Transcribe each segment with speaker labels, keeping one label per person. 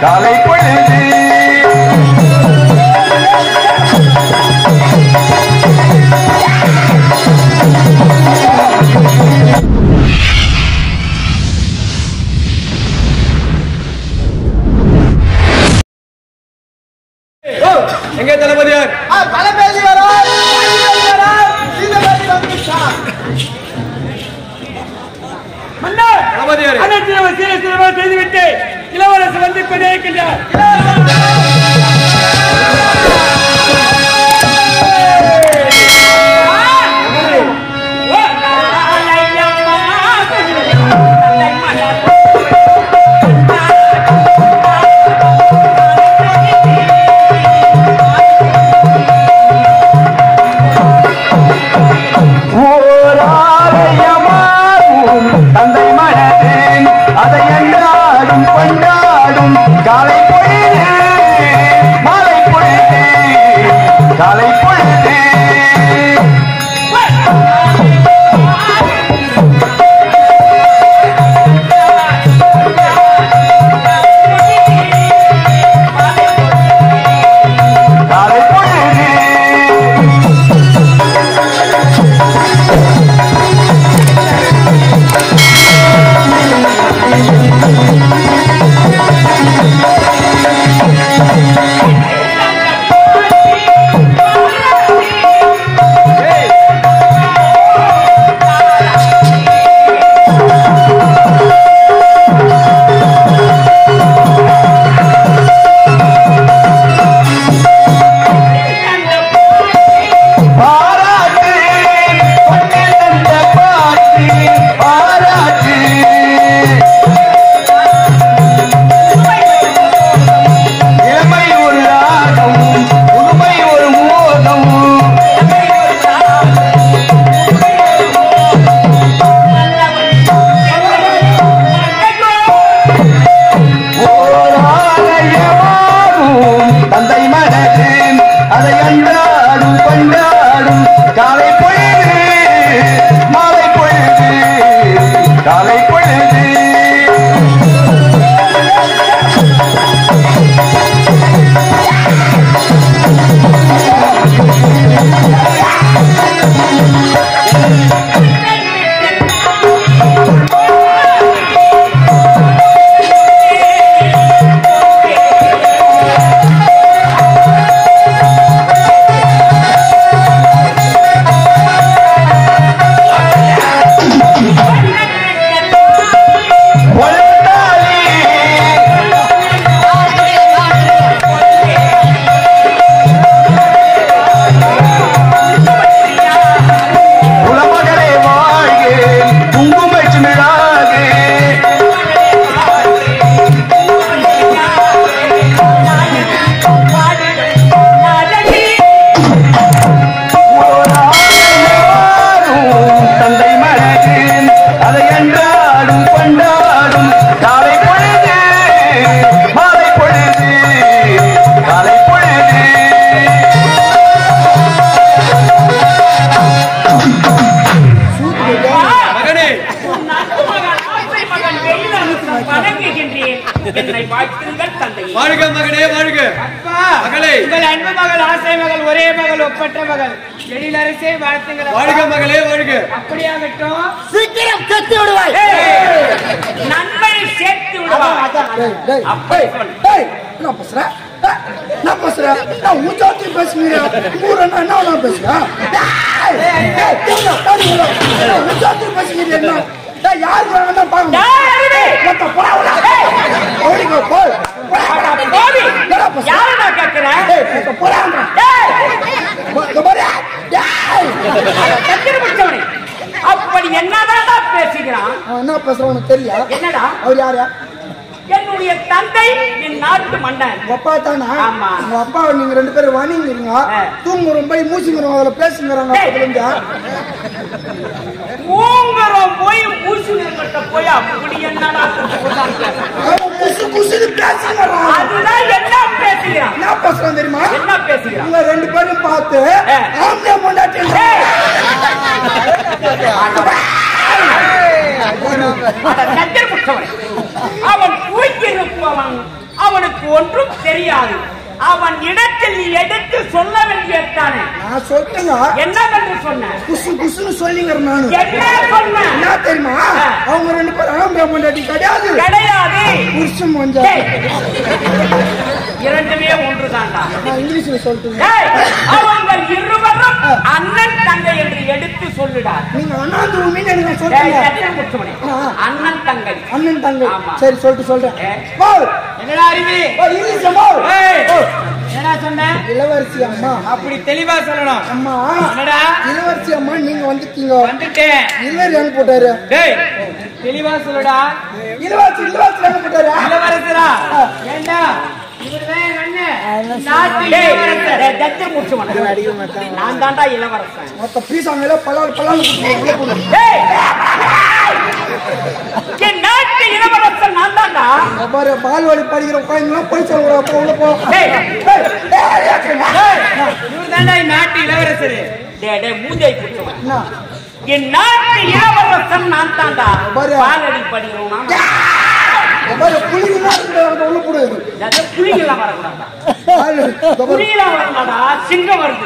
Speaker 1: காலை பொழுது
Speaker 2: எங்க தளபதியார் தளபதியார்
Speaker 3: அனைத்து நம்ம சீர சீரமாக செய்துவிட்டு இளவரசு வந்து கொண்டே இருக்கின்றார்
Speaker 1: ஓராலயமாகும் தந்தை மனதில் அதை என்றாடும் கொண்டாடும் காலை பொழுது மாலை பொழுது காலை பொழுது காலை பொழுது பாராட்டு பொன்னில் தந்த பாட்டு பாராட்டு இளமை ஒரு ராகம் புதுமை ஒரு மோகம் ஓராலயமாகும் தந்தை மனதில் அதை அன்றாடும் கொண்டாடும் காலை பொழுது மாலை பொழுது காலை பொழுது உலமகளே வாழ்க குங்குமச் சிமிழாக ஓராயிரம் தந்தை மனதில் அதை என்றாடும் கொண்டாடும் காலை பொழுது மாலை பொழுது காலை பொழுது
Speaker 2: மகனே
Speaker 3: வணங்குகின்றேன் என்னை வாழ்த்துங்கள் தந்தை
Speaker 2: வாழ்க மகனே வாழ்க மகளே
Speaker 3: உங்கள் அன்பு மகள் ஆசை மகள் ஒரே மகள் ஒப்பற்ற மகள் எழிலரசே வாழ்த்துங்கள் அப்பா.
Speaker 2: வாழ்க மகளே வாழ்க
Speaker 3: அப்படியாகட்டும்
Speaker 4: சீக்கிரம் செத்து விடுவாய்
Speaker 3: நன்மை சேர்த்து விடுவார் அப்படி சொல்.
Speaker 4: டேய், என்ன பேசுற டேய், என்ன பேசுற நான் ஊச்சாத்தி பேசுகிறேன் ஊரண்ணா என்ன வேணா பேசுறேன் டேய், டேய், திரும்ப, தள்ளி விடு. நான் ஊச்சாத்தி பேசுகிறேன் என்ன? டேய், யாருக்கு வேணா பாருங்க
Speaker 3: டேய், அறிவு!
Speaker 4: மொத்த போடா, போடா. ஓடிக்கோ, போ. போடா, போடா.
Speaker 3: போடி.
Speaker 4: என்னடா பேசுற?
Speaker 3: யாரை நான் கேட்கிறேன்?
Speaker 4: டேய், மொத்த போடான்றா.
Speaker 3: டேய்,
Speaker 4: போ, இங்க பாரு. டேய்.
Speaker 3: கத்திரி பிடிச்சவனே. அப்படி என்னதான் பேசுகிறான்
Speaker 4: அவன் என்ன பேசுறான் உனக்கு தெரியா
Speaker 3: என்னடா
Speaker 4: அவர் யாரு
Speaker 3: என்னுடைய தந்தை என் நாட்டு மன்னன்
Speaker 4: உங்க அப்பா தானா
Speaker 3: ஆமா.
Speaker 4: உங்க அப்பா நீங்க ரெண்டு பேரும் வணிங்கிறீங்க
Speaker 3: ஆ.
Speaker 4: தூங்குறோம் போய் மூச்சுங்கிறோம் அதுல பேசுங்கிறாங்க
Speaker 3: டேய்.
Speaker 4: அப்பத்துல இருந்து.
Speaker 3: பூங்கரம் போய் மூசுகிட்ட போய் அப்படி என்னடா சொல்றாங்க?
Speaker 4: அவன் குசு குசுன்னு பேசுங்கிறான்
Speaker 3: அதுதான் என்ன பேசுகிறான்
Speaker 4: என்ன பேசுறான் தெரியுமா
Speaker 3: என்ன பேசுகிறான்
Speaker 4: உங்க ரெண்டு பேரும் பார்த்து
Speaker 3: ஆ.
Speaker 4: ஆம்பளை பொண்டாட்டி
Speaker 3: அட கத்தர் புற்றவன் அவன் தூக்கி இருப்பவன் அவன் அவனுக்கு ஒன்றும் தெரியாது அவன் இடத்தில் நீ எடுத்து சொல்ல வேண்டியதானே
Speaker 4: நான் சொல்றேங்க
Speaker 3: என்னவென்று சொன்ன
Speaker 4: குசு குசுன்னு சொல்லிங்க நானு
Speaker 3: என்ன சொன்ன
Speaker 4: என்ன தெரியுமா அவங்க ரெண்டு பேரும் ஆம்பளை பொண்டாட்டி கிடையாது
Speaker 3: கிடையாது
Speaker 4: புருஷன் கொஞ்சம்
Speaker 3: டேய், இரண்டுமே ஒன்றுதான்டா
Speaker 4: நான் இங்கிலீஷ்ல சொல்லிட்டு
Speaker 3: டேய், அவங்கள் இருவரும் அண்ணன் தங்கை என்று எடுத்து சொல்லுடா
Speaker 4: நீங்க அண்ணாந்து மீன் எனக்கு
Speaker 3: டேய்,
Speaker 4: சொல்றீங்க
Speaker 3: சத்தியம் குத்துமணி. அண்ணன் தங்கை
Speaker 4: அண்ணன் தங்கை
Speaker 3: ஆமா.
Speaker 4: சரி சொல்லிட்டு சொல்றேன்
Speaker 3: ஏ.
Speaker 4: போல்.
Speaker 3: என்னடா அறிவி
Speaker 4: ஓ, இங்கிலீஷ்ல போல்.
Speaker 3: ஏய்,
Speaker 4: ஓ,
Speaker 3: என்னடா சொன்ன
Speaker 4: இளவரசி அம்மா
Speaker 3: அப்படி தெளிவா சொல்லணும்
Speaker 4: அம்மா
Speaker 3: என்னடா
Speaker 4: இளவரசி அம்மா நீங்க வந்துட்டீங்க
Speaker 3: வந்துட்டேன்
Speaker 4: இளவர் எங்க போட்டாரு
Speaker 3: டேய் தெளிவா சொல்லுடா
Speaker 4: இளவரசி இளவரசி எங்க போட்டாரு
Speaker 3: இளவரசரா ஏண்டா இவர்தான் எங்க அண்ணன் நாட்டு இளவரசர் டேய், தத்து முடிச்சு வணக்கம். நான் தான்டா இளவரசன்
Speaker 4: மொத்த பீசாங்க பல்லால் பல்லால் உள்ள போடு
Speaker 3: டேய் என் நாட்டு இளவரசன் நான் தான்டா
Speaker 4: பாரு பால்வாடி படிக்கிற குழந்தைங்களாம் போய் சொல்லுறா போ உள்ள போ
Speaker 3: டேய்
Speaker 4: ஏய், ஏய், ஏய்,
Speaker 3: இவர் தான்டா என் நாட்டு இளவரசர் டேய் டேய் மூஞ்சை குத்துவன்
Speaker 4: என்ன?
Speaker 3: என் நாட்டு இளவரசன் நான் தான்டா
Speaker 4: பாரு.
Speaker 3: பாலடி படிக்கிறோம் நான்
Speaker 4: பாரு புலிங்கெல்லாம் இருக்குது, அங்க உள்ள போடு
Speaker 3: அது புலிகளாம் வரக்கூடாதா
Speaker 4: பாரு, இதோ பாரு,
Speaker 3: புலிகளாம் வரக்கூடாதா சிங்கம் வருது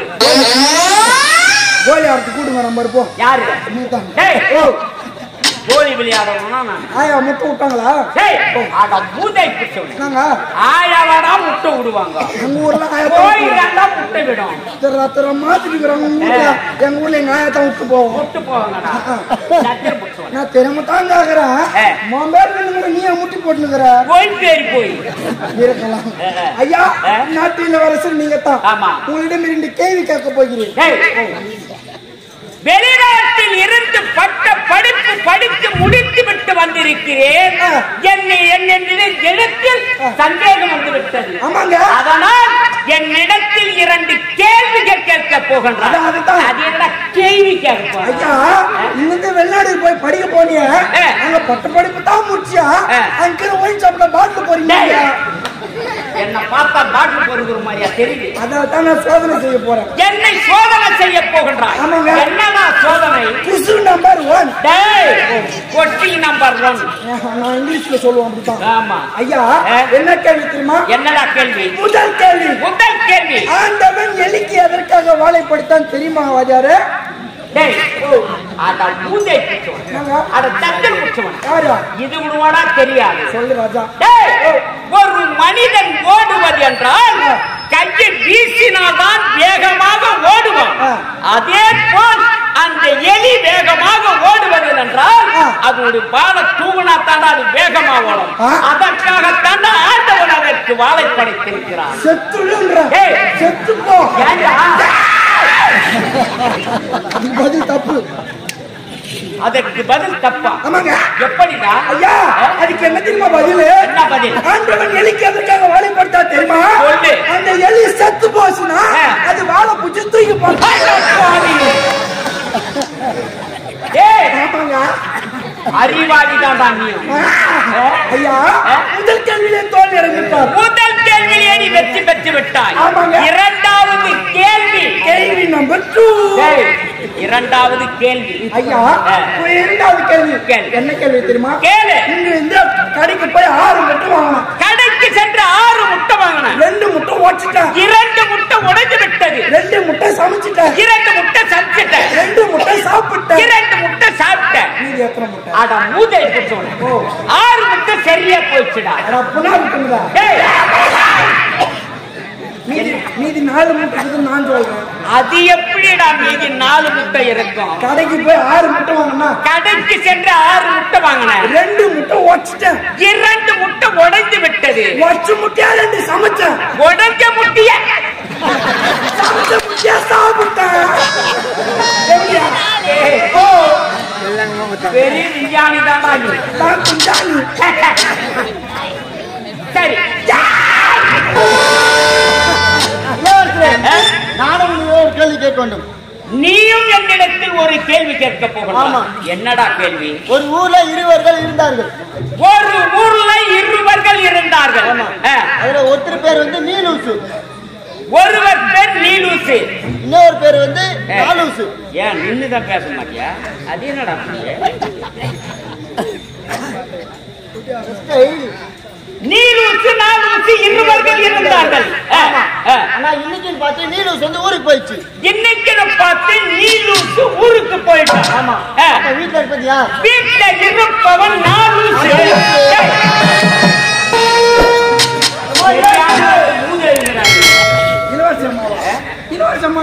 Speaker 4: கோலி ஆடுத்து கூட்டுங்க நம்ம இருப்போம்
Speaker 3: யாரு
Speaker 4: நீ தான்
Speaker 3: டேய்
Speaker 4: ஓ
Speaker 3: கோலி விளையாடணும்னா நான்
Speaker 4: ஆயா முட்டை விட்டாங்களா
Speaker 3: டேய் அட மூதை பிடிச்சவனே
Speaker 4: என்னங்க
Speaker 3: ஆயாவாடா முட்டை விடுவாங்க
Speaker 4: எங்க ஊர்ல ஆயா
Speaker 3: கோயிலாண்டா முட்டை விடும்
Speaker 4: ராத்திர மாத்திட்டு இருக்கிறாங்க உங்க ஊர்ல எங்க ஊர்ல எங்க ஆயா தான் விட்டு போவோம்
Speaker 3: முட்டு போவாங்கடா சத்திரம் பிடிச்சவனே
Speaker 4: நான் தெரியாம தான் கேக்குறேன்
Speaker 3: ஏ.
Speaker 4: மொபைல் நின்னுங்கிற நீ ஏன் முட்டி போட்டுனுக்குற
Speaker 3: கோயில் பேரி போய்
Speaker 4: இருக்கலாம்
Speaker 3: ஏ, ஏ.
Speaker 4: ஐயா
Speaker 3: ஏ.
Speaker 4: நாட்டு இளவரசர் நீங்க தான்
Speaker 3: ஆமா.
Speaker 4: உங்களிடம் இரண்டு கேள்வி கேட்க போகிறேன்
Speaker 3: டேய் வெளிநாட்டில் இருந்து பட்ட படிப்பு படித்து முடித்து விட்டு வந்திருக்கிறேன்
Speaker 4: ஆ.
Speaker 3: என்னை என்னிடம் இடத்தில் சந்தேகம் வந்து விட்டது
Speaker 4: ஆமாங்க
Speaker 3: அதனால் என்னிடத்தில் இரண்டு கேள்விகள் கேட்க போகின்றார்
Speaker 4: அதான், அதுதான்.
Speaker 3: அது என்ன கேள்வி கேட்க போறேன்
Speaker 4: ஐயா இங்கிருந்து வெளிநாடு போய் படிக்க போனிய
Speaker 3: ஏ.
Speaker 4: அங்க பட்ட படிப்பு தான் முடிச்சியா
Speaker 3: ஏ.
Speaker 4: அங்க ஒயின் சாப்பிட பாட்டில் போறீங்க
Speaker 3: டேய். என்ன பார்த்தா பாட்டில் பொறுக்கிற மாதிரியா தெரியுது
Speaker 4: அதான் தான் நான் சோதனை செய்ய போறேன்
Speaker 3: என்னை சோதனை செய்ய போகின்றாய்
Speaker 4: ஆமாங்க.
Speaker 3: என்னடா சோதனை
Speaker 4: குசு நம்பர் ஒன்
Speaker 3: டேய் கொஸ்டின் நம்பர் ஒன்
Speaker 4: நான் இங்கிலீஷ்ல சொல்லுவேன் அப்படித்தான்
Speaker 3: ஆமா
Speaker 4: ஐயா
Speaker 3: ஏ.
Speaker 4: என்ன கேள்வி தெரியுமா
Speaker 3: என்னடா கேள்வி
Speaker 4: முதல் கேள்வி
Speaker 3: முதல் கேள்வி
Speaker 4: ஆண்டவன் எலிக்கு எதற்காக வாழைப்படுத்தான் தெரியுமா வாஜாரு
Speaker 3: டேய் அட மூஞ்சை பிடிச்சவன்
Speaker 4: என்னங்க?
Speaker 3: அட தட்டல் பிடிச்சவன்
Speaker 4: யாரு
Speaker 3: இது விடுவாடா தெரியாது
Speaker 4: சொல்லு ராஜா
Speaker 3: டேய் ஒரு மனிதன் ஓடுவது என்றால் கையை வீசினால்தான் வேகமாக ஓடுவான்
Speaker 4: ஆ.
Speaker 3: அதே போல் அந்த எலி வேகமாக ஓடுவது என்றால்
Speaker 4: ஆ.
Speaker 3: அதனுடைய வாழை தூவினா தாண்டா அது வேகமா ஓடும்
Speaker 4: ஆ.
Speaker 3: அதற்காக தாண்டா ஆண்டவன் அதற்கு வாழை படைத்திருக்கிறான்
Speaker 4: செத்துடுன்ற
Speaker 3: ஏய்.
Speaker 4: செத்து போ
Speaker 3: ஏண்டா
Speaker 4: அது பதில் தப்பு
Speaker 3: அதற்கு பதில் தப்பா
Speaker 4: ஆமாங்க
Speaker 3: எப்படிடா
Speaker 4: ஐயா அதுக்கு என்ன தெரியுமா பதில்
Speaker 3: என்ன பதில்?
Speaker 4: ஆண்டவன் எலிக்கு எதற்காக வாழைப்படுத்தா தெரியுமா
Speaker 3: சொல்லு.
Speaker 4: அந்த எலி செத்து போச்சுன்னா
Speaker 3: ஆ.
Speaker 4: அது வாழை பிடிச்சி தூக்கி போட்டு
Speaker 3: ஏய்
Speaker 4: ஆமாங்க
Speaker 3: அறிவாளி தான்டா நீ
Speaker 4: ஐயா
Speaker 3: ஆ?
Speaker 4: முதல் கேள்வியிலே தோல்வி இறங்கிட்டார்
Speaker 3: முதல் கேள்வியிலே நீ வெற்றி பெற்று விட்டாய்
Speaker 4: ஆமாங்க.
Speaker 3: இரண்டாவது கேள்வி
Speaker 4: கேள்வி நம்பர் டூ
Speaker 3: ஏய், இரண்டாவது கேள்வி
Speaker 4: ஐயா
Speaker 3: ஆ.
Speaker 4: ஒரு இரண்டாவது கேள்வி
Speaker 3: கேள்வி.
Speaker 4: என்ன கேள்வி தெரியுமா
Speaker 3: கேளு
Speaker 4: இங்க இந்த கடைக்கு போய் ஆறு முட்டை வாங்கணும்
Speaker 3: கடைக்கு சென்று ஆறு முட்டை வாங்கினேன்
Speaker 4: ரெண்டு முட்டை ஓடிச்சிட்டேன்
Speaker 3: இரண்டு முட்டை உடைஞ்சு விட்டது
Speaker 4: ரெண்டு முட்டை சமைச்சிட்டேன்
Speaker 3: இரண்டு முட்டை சமைச்சிட்டேன்
Speaker 4: ரெண்டு முட்டை சாப்பிட்டேன்
Speaker 3: இரண்டு முட்டை சாப்பிட்டேன்
Speaker 4: மீதி எத்தனை முட்டை
Speaker 3: அட மூதை பிடிச்சவன
Speaker 4: ஓ.
Speaker 3: ஆறு முட்டை சரியா போச்சுடா
Speaker 4: அட புனா இருக்குங்களா
Speaker 3: ஏய்,
Speaker 4: மீதி மீதி நாலு முட்டை இருக்குது நான் சொல்றேன்
Speaker 3: அது எப்படிடா மீதி நாலு முட்டை இருக்கும்
Speaker 4: கடைக்கு போய் ஆறு முட்டை வாங்கினா
Speaker 3: கடைக்கு சென்று ஆறு முட்டை வாங்கினேன்
Speaker 4: ரெண்டு முட்டை ஓடிச்சிட்டேன்
Speaker 3: இரண்டு முட்டை உடைந்து விட்டது
Speaker 4: ஒச்சு முட்டையா ரெண்டு சமைச்சேன்
Speaker 3: உடைஞ்ச முட்டைய
Speaker 4: சமைச்ச முட்டையா சாப்பிட்டேன் எப்படியா?
Speaker 3: ஏய்,
Speaker 4: ஓ
Speaker 3: பெரிய விஞ்ஞானி தான்டா நீ
Speaker 4: நான் குஞ்சாணி
Speaker 3: சரி
Speaker 5: நானும் ஒரு கேள்வி கேட்க வேண்டும்
Speaker 3: நீயும் என்னிடத்தில் ஒரு கேள்வி கேட்க
Speaker 5: ஆமா.
Speaker 3: போகலாம் என்னடா கேள்வி
Speaker 5: ஒரு ஊர்ல இருவர்கள் இருந்தார்கள்
Speaker 3: ஒரு ஊர்ல இருவர்கள் இருந்தார்கள் ஆ,
Speaker 5: அதுல ஒருத்தர் பேர் வந்து நீலூசு
Speaker 3: ஒருவர் பேர் நீலூசு
Speaker 5: இன்னொரு பேர் வந்து நாலூசு
Speaker 3: ஏன் நின்னுதான் பேச மாட்டியா அது என்னடா நீலூசு நாலூசு
Speaker 5: இன்னைக்கு பார்த்து நீலூஸ் வந்து ஊருக்கு போயிடுச்சு
Speaker 3: இன்னைக்கு பார்த்து நீ லூசு ஊருக்கு போயிட்டான் ஆமா
Speaker 5: அப்ப வீட்டுல இருப்பது யார்
Speaker 3: வீட்டுல இருப்பவன் நான் லூசு ஏய். மூஞ்சி எழுதுறாங்க.
Speaker 4: இலவச அம்மாவா இலவச அம்மா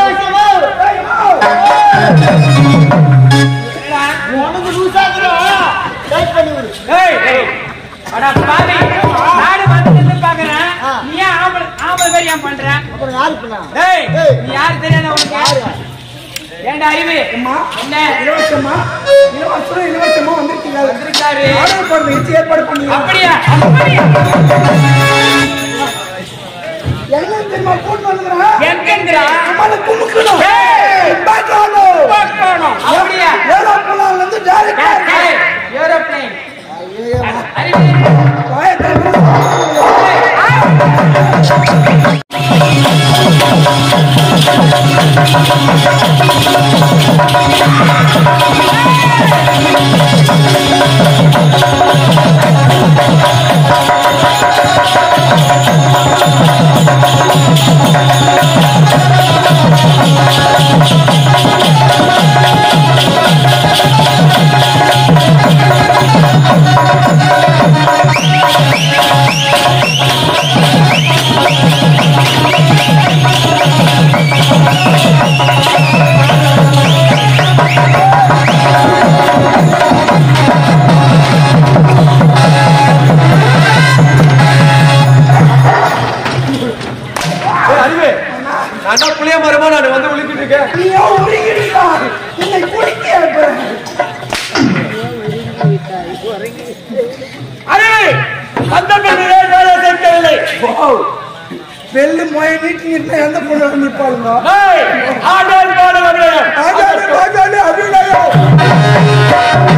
Speaker 5: உனக்கு லூசாக்குறா டைப் பண்ணி விடு
Speaker 3: ஏய், ஏய். அட பாவி, நாடு வந்துட்டு பார்க்கறேன்.
Speaker 5: ஆ.
Speaker 3: நீ ஏன் ஆம்பளை ஆம்பளை மாதிரி ஏன் பண்ற?
Speaker 5: அப்புறம் யாரு பண்ணா
Speaker 3: ஏய்,
Speaker 5: ஏய்.
Speaker 3: நீ யாரு தெரியாத உனக்கு? ஏன்டா அறிவு? என்ன?
Speaker 4: இலவசமா இலவசம் இலவசமா வந்திருக்கீங்க
Speaker 3: வந்திருக்காரு.
Speaker 4: ஆர்டர் போடுறது வச்சு ஏற்பாடு பண்ணி
Speaker 3: அப்படியா? அப்படியா?
Speaker 4: எங்க தெரியுமா போட்டு வந்துக்கிறேன்
Speaker 3: எங்கேந்திரா?
Speaker 4: நம்மள குமுக்கணும்
Speaker 3: ஏய்.
Speaker 4: பார்க்கணும்
Speaker 3: பார்க்கணும். அப்படியா?
Speaker 4: ஏரோப்ளான்ல இருந்து டைரக்டா
Speaker 3: ஏய், ஏரோப்ளேன். அறிவு.
Speaker 4: வாயத்தை
Speaker 2: ஏய், அறிவு நான் தான் புளிய மரமா நான் வந்து விழுக்கிட்டு இருக்கேன்
Speaker 4: நீயோ உருகிடுடா என்னை குடிக்க ஏற்படுறேன்
Speaker 3: அறிவு. அந்த பெண்ணிலே வேலை செய்யவில்லை.
Speaker 4: வெள்ளு மொய நீட்டி நிறுத்த எந்த பொண்ணு வந்து நிற்பாளுங்க
Speaker 3: ஏய், ஆண்டாள் பாடுவர்களே.
Speaker 4: ஆஜாடு ஆஜாடு அபிநயம்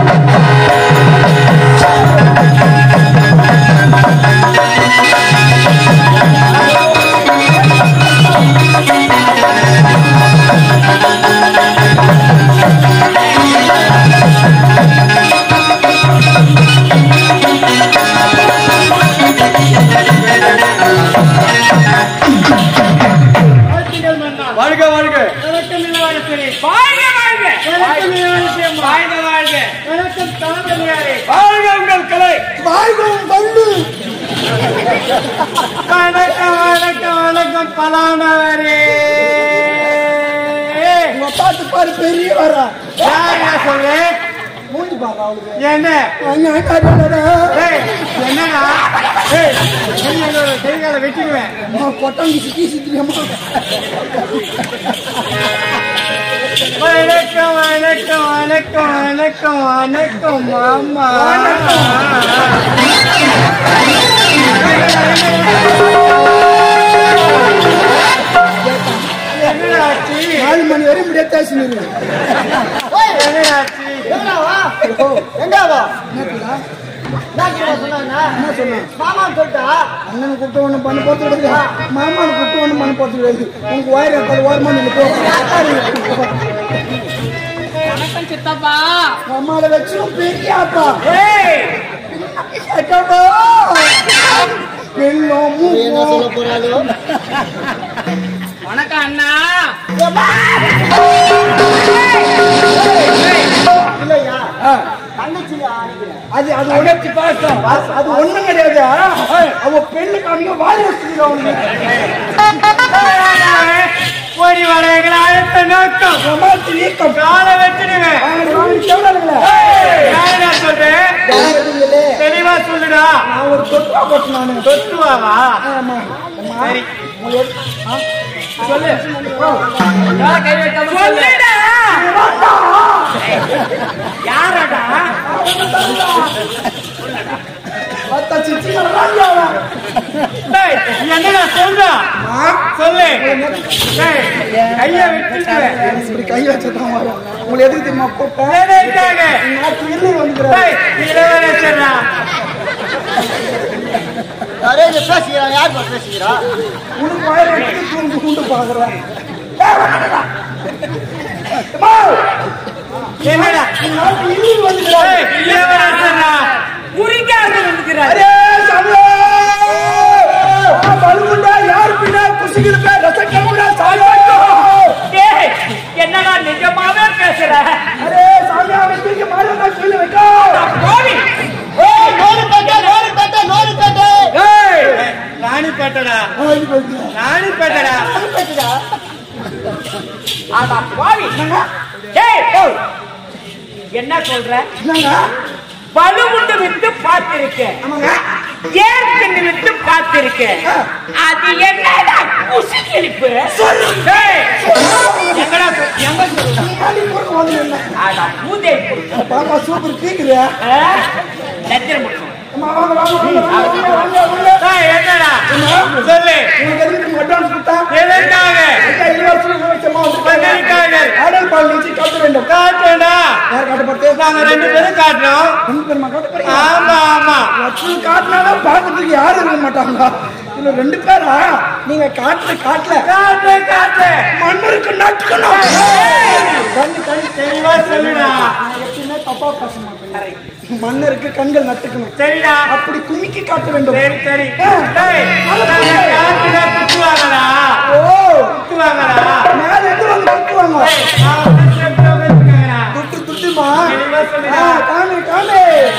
Speaker 2: வாழ்க வாழ்க
Speaker 3: வணக்கம் இளவரசரே. வாழ்க, வாழ்க. வாழ்க, வாழ்க. வணக்கம் தலைமையாரே. வாழ்க உங்கள் கலை.
Speaker 4: வாழ்வும் பல்லு
Speaker 3: வணக்கம் வணக்கம் வணக்கம் பலானவரே
Speaker 4: உங்க பாட்டு பாரு பெரிய வரா
Speaker 3: யாருங்க சொல்லு
Speaker 4: மூஞ்சி பாரு அவளுக்கு
Speaker 3: என்ன
Speaker 4: அங்க அங்க அடடடா.
Speaker 3: ஏய், என்னடா ஏய், நீ என்னோட கைகால வெட்டிடுவேன்
Speaker 4: அம்மா கொட்டாங்கி சுத்தி சுத்தியம்மா
Speaker 3: வணக்கம் வணக்கம் வணக்கம் வணக்கம் வணக்கம் மாமா என்னடாச்சு
Speaker 4: நாலு மணி வரையும் இப்படியே பேசினு
Speaker 3: என்னடாச்சு
Speaker 5: எங்கடாவா எங்கடாவா என்ன சொன்னாங்க
Speaker 4: என்ன சொன்னேன்
Speaker 5: மாமான்னு சொல்லிட்டா
Speaker 4: அண்ணன் கூப்பிட்டு ஒண்ணு பண்ண போறது கிடையாது மாமான்னு கூப்பிட்டு ஒண்ணு பண்ண போறது கிடையாது உனக்கு ஒயர் எத்தனை ஓரமா நீங்க போ
Speaker 6: வணக்கம் சித்தப்பா
Speaker 4: அம்மாவை வச்சும் பெரிய அப்பா
Speaker 3: ஏய்
Speaker 4: அக்கா வெள்ளம்
Speaker 5: நீ என்ன
Speaker 4: மூக்கம்
Speaker 5: சொல்ல போறாளோ
Speaker 6: வணக்கம் அண்ணா
Speaker 5: இல்லையா
Speaker 4: ஆ,
Speaker 5: தங்கச்சி அனுப்புறேன்
Speaker 4: அது அது உணர்ச்சி பாசம் அது ஒண்ணும் கிடையாது அவ பெண்ணு காமிக்க வாய் வச்சுக்கிறோம்
Speaker 3: ஓடி வரைகளை அடுத்த நோக்கம்
Speaker 4: சமாளிச்சு நீக்கம்
Speaker 3: காலை வச்சிடுவேன் யாருடா சொல்றேன் தெளிவா சொல்லுடா
Speaker 4: நான் ஒரு தொட்டா கொட்டு நானு
Speaker 3: தொட்டுவாவா
Speaker 4: ஆமா
Speaker 3: சரி
Speaker 4: சொல்லு
Speaker 3: கை வைக்காம சொல்லுடா யாரடா
Speaker 4: பத்தா சிச்சி ராஜாவா
Speaker 3: டேய், என்னடா சொல்றா சொல்லு டேய், கைய விட்டுடுவேன்
Speaker 4: இப்படி கை வச்சுதான் வரும் உங்களுக்கு எதுக்கு தெரியுமா கூப்பிட்டேன்
Speaker 3: எதற்காக?
Speaker 4: நாட்டு இல்லை வந்துக்கிறேன்
Speaker 3: டேய், இளவரசரா
Speaker 5: யாரே இங்க பேசுகிறான் யார் பா பேசுகிறா
Speaker 4: உனக்கு வயிறு எடுத்து தூண்டு தூண்டு பாக்குறேன்
Speaker 3: என்னடா
Speaker 4: நாட்டு இல்லை வந்துக்கிறேன்
Speaker 3: டேய், இளவரசரா குறிக்காக வந்துக்கிறாரு
Speaker 4: அரே சாமி! ஆ, பலுகுண்டா யார் பின்னா குசிக்கிட்டு ரசக்கமா
Speaker 2: நானா
Speaker 4: ராணிப்பேட்டை
Speaker 2: ராணிப்பேட்டடா
Speaker 4: ராணிப்பேட்டடா
Speaker 3: ஆனா பாவி டேய், டேய். என்ன சொல்ற
Speaker 4: என்னங்க
Speaker 3: பழுமுண்டு விட்டு பார்த்திருக்கேன்
Speaker 4: ஆமாங்க
Speaker 3: ஏற்கனவே விட்டு பார்த்திருக்கேன் அது என்னடா குசி கிழிப்பு டேய், எங்கடா சொல்- எங்க சொல்ற
Speaker 4: நீ பொறுக்க வந்து என்ன
Speaker 3: ஆனா பூதே
Speaker 4: பாப்பா சூப்பர் கேக்குறியா
Speaker 3: லட்சம் முடியும்
Speaker 4: அம்மா வாங்க வாங்க வாங்க வாங்க வாங்க வாங்க
Speaker 2: டேய், என்னடா சொல்லு
Speaker 4: உங்களுக்கு எதுக்கு அட்வான்ஸ் கொடுத்தா
Speaker 2: எதற்காக
Speaker 4: ஐயா, இலவசம் இலவசமா
Speaker 2: எதற்காக
Speaker 4: ஆடல் பால் நிச்சு காட்ட வேண்டும்
Speaker 2: காட்டுடா
Speaker 4: யார் காட்டப்படுது
Speaker 2: நாங்க ரெண்டு பேரும் காட்டுறோம்
Speaker 4: ரெண்டு பேருமா காட்ட போறீங்க
Speaker 2: ஆமா ஆமா
Speaker 4: வச்சு காட்டினாலும் பார்க்கறதுக்கு யாரும் இருக்க மாட்டாங்க இதுல ரெண்டு பேரா நீங்க காட்டுல காட்டல
Speaker 2: காட்டு காட்டு
Speaker 4: மன்னருக்கு நட்டுக்கணும் கண்ணு கண்ணு
Speaker 2: தெளிவா சொல்லுடா
Speaker 4: நான் எப்பயுமே தப்பா பேச மாட்டேன் மன்னருக்கு கண்கள் நட்டுக்கணும்
Speaker 2: சரிடா
Speaker 4: அப்படி குமிக்கி காட்ட வேண்டும்
Speaker 2: சரி சரி டேய், நாங்க காட்டுடா குத்துவாங்கடா
Speaker 4: ஓ
Speaker 2: குத்துவாங்கடா
Speaker 4: மேல இருந்து வந்து நட்டுவாங்க
Speaker 2: நான் வந்து செத்து வச்சிருக்கேன்டா.
Speaker 4: துட்டு துட்டுமா
Speaker 2: தெளிவா சொல்லுடா.
Speaker 4: ஆ, காமி காமி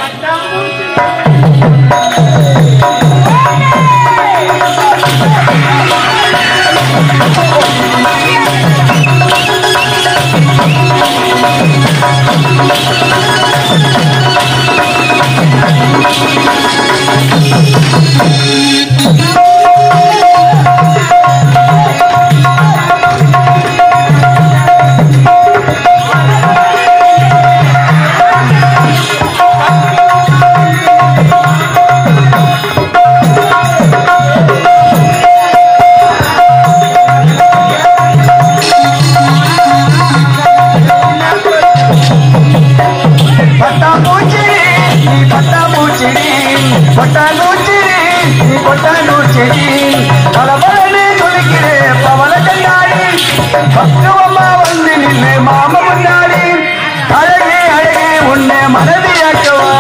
Speaker 1: பட்டாம்பூச்சிடி நீ பட்டாம்பூச்சிடி பட்டாம்பூச்சிடி நீ பட்டாம்பூச்சிடி பலபலனே துடிக்கிறே பவள கண்ணாடி பக்குவமா வந்து நின்று மாம முன்னாடி அழகே அழகே உன்னை மனதியாக்கவா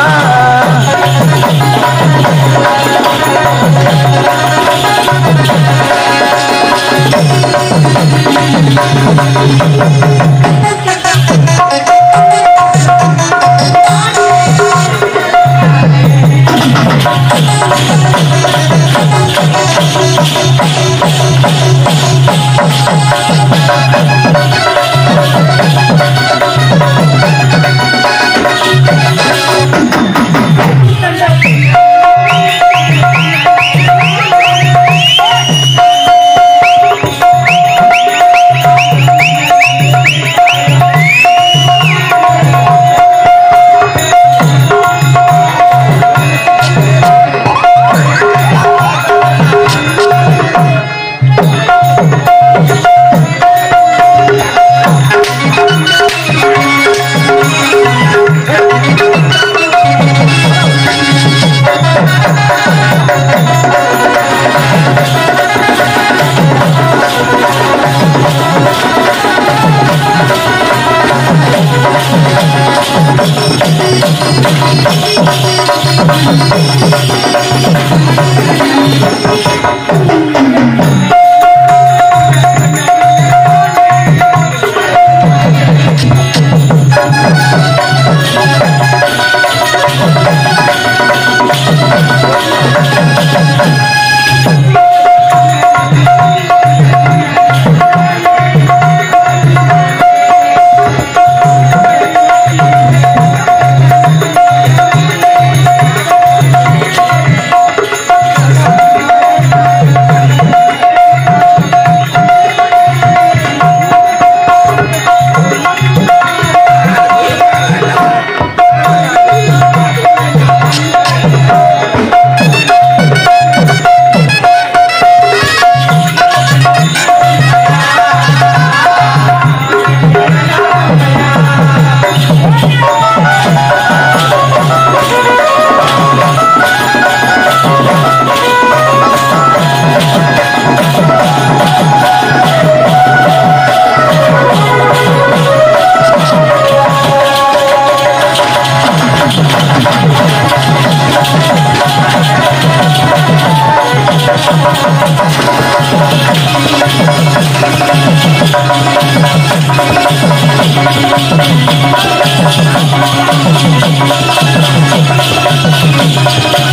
Speaker 4: ஆ